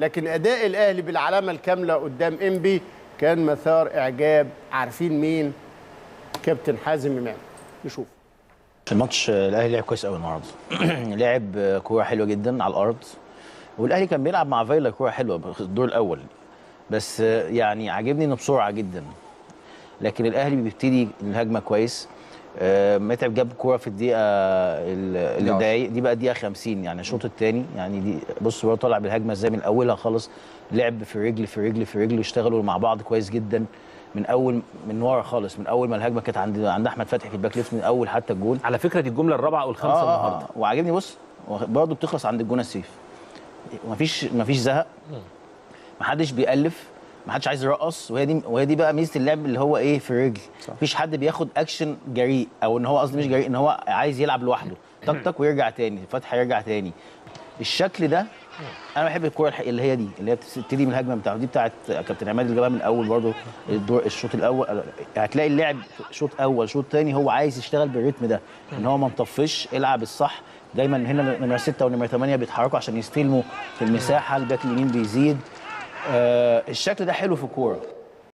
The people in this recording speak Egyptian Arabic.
لكن اداء الاهلي بالعلامه الكامله قدام انبي كان مثار اعجاب عارفين مين كابتن حازم امام نشوف الماتش الاهلي لعب كويس قوي النهارده لعب كوره حلوه جدا على الارض والاهلي كان بيلعب مع فايلا كوره حلوه في الدور الاول بس يعني عاجبني انه بسرعه جدا لكن الاهلي بيبتدي الهجمه كويس آه، متعب جاب كوره في الدقيقه ال- اللي دقايق دي بقى الدقيقه 50 يعني الشوط الثاني يعني دي بص هو طالع بالهجمه ازاي من اولها خالص لعب في رجل في رجل في رجل اشتغلوا مع بعض كويس جدا من اول من ورا خالص من اول ما الهجمه كانت عند عند احمد فتحي في الباك ليفت من اول حتى الجول على فكره دي الجمله الرابعه او الخامسه آه، النهارده آه. وعاجبني بص برضه بتخلص عند الجون السيف مفيش مفيش زهق محدش بيألف محدش عايز يرقص وهي دي وهي دي بقى ميزه اللعب اللي هو ايه في الرجل مفيش حد بياخد اكشن جريء او ان هو قصدي مش جريء ان هو عايز يلعب لوحده تك تك ويرجع تاني فتحي يرجع تاني الشكل ده انا بحب الكوره الح- اللي هي دي اللي هي بتبتدي من الهجمه بتاعته دي بتاعت كابتن عماد اللي جابها من الاول برضه الدور الشوط الاول هتلاقي اللاعب شوط اول شوط تاني هو عايز يشتغل بالريتم ده ان هو ما مطفش العب الصح دايما هنا نمره 6 ونمره 8 بيتحركوا عشان يستلموا في المساحه الباك اليمين بيزيد آه الشكل ده حلو في الكوره